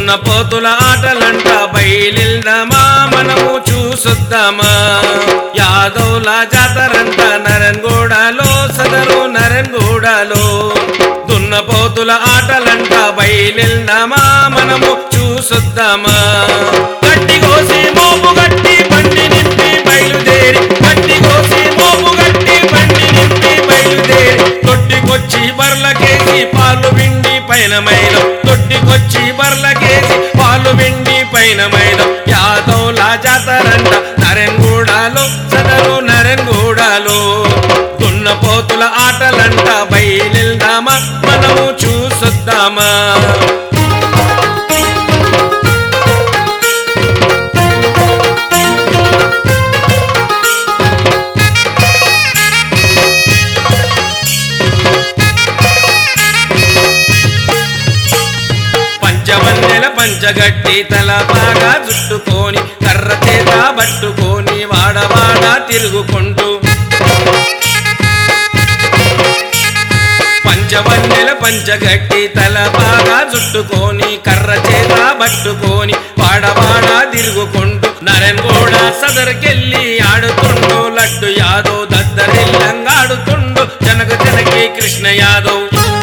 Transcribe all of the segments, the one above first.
దున్నపోతుల ఆటలంట బయలుదామా మనము చూసొద్దామా యాదవుల జాతరంట నరన్గూడలో సదరు నరన్గూడలో దున్నపోతుల ఆటలంట బయలుదామా మనము చూసొద్దామా గట్టి కోసి మోపు గట్టి బండి నింపి బయలుదేరి గట్టి కోసి మోపు గట్టి బండి నింపి బయలుదేరి తొట్టికొచ్చి బర్లకేసి పాలు విండి పైన మైలం తొట్టికొచ్చి బర్లకేసి పాలు విండి పైన మైలం యాదవుల జాతరంట నరెన్గూడలో సదరు నరెన్గూడలో దున్నపోతుల ఆటలంట బయలుదామా మనము చూసొద్దామా పంచవన్నెల పంచగట్టి తల బాగా చుట్టుకొని కర్ర చేత పట్టుకొని వాడవాడ తిరుగుకుంటూ పంచవన్నెల పంచగట్టి తల బాగా చుట్టుకొని కర్ర చేత పట్టుకొని వాడవాడ తిరుగుకుంటూ నరెన్గూడ సదరికెళ్ళి ఆడుతుండు లడ్డు యాదవ్ దద్దరిల్లంగా ఆడుతుండు జనక జనకి కృష్ణ యాదవ్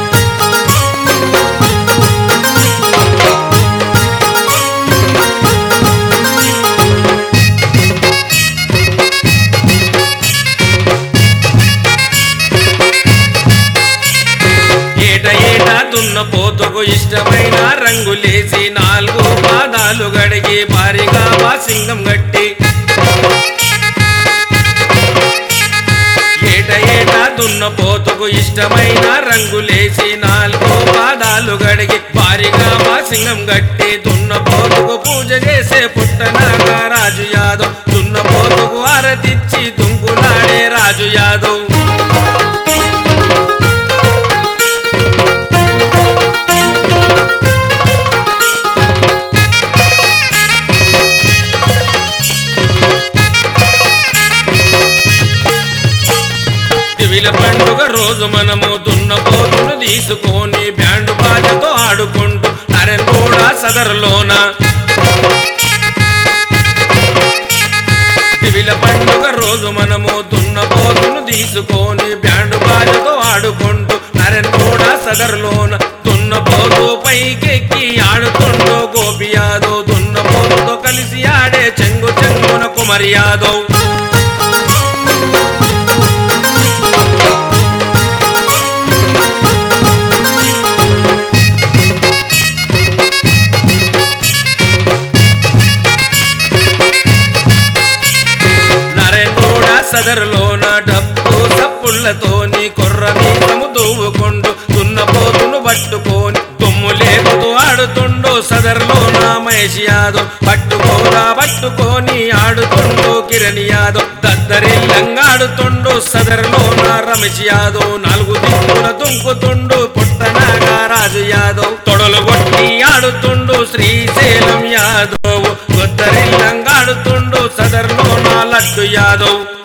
ఏట ఏట దున్న పోతుకు ఇష్టమైన రంగులేసి నాలుగు పాదాలు గడిగి భారీగా సింగం గట్టి ఏట ఏట దున్న పోతుకు ఇష్టమైన రంగులేసి నాలుగు పాదాలు గడిగి భారీగా సింగం గట్టి దున్న పోతుకు పూజ చేసే పుట్టనాగా రాజు యాదవ్ దున్న పోతుకు ఆరతిచ్చి దుంకులాడే రాజు యాదవ్ దివిల పండుగ రోజు మనము దున్నపోతును తీసుకొని బ్యాండు బాజతో ఆడుకుంటూ నరెన్ కూడా సదరులోన దివిల పండుగ రోజు మనము దున్నపోతును తీసుకొని బ్యాండు బాజతో ఆడుకుంటూ నరెన్ కూడా సదరులోన దున్నపోతు పైకెక్కి ఆడుతుండో గోపి యాదవ్ దున్నపోతుతో కలిసి ఆడే చెంగు చెంగున కుమరి యాదవ్ నరేంద్రుడ సదరులోన డబ్బు సప్పుళ్లతోని కొర్ర మీసము దూవుకుండు దున్నపోతును పట్టుకొని దుమ్ము లేపుతూ ఆడుతుండు సదరులోన మహేష్ యాదవ్ పట్టుకోరా పట్టుకొని ఆడుతుండు కిరణ్ యాదవ్ దద్దరిల్లంగా ఆడుతుండు సదరులోన రమేష్ యాదవ్ నాలుగు దిక్కుల దుంకుతుండు పుట్టనాగా రాజు యాదవ్ తొడలు కొట్టి ఆడుతుండు శ్రీశైలం యాదవ్ గొద్దరిల్లంగా ఆడుతుండు సదర్లో నా లడ్డు యాదవ్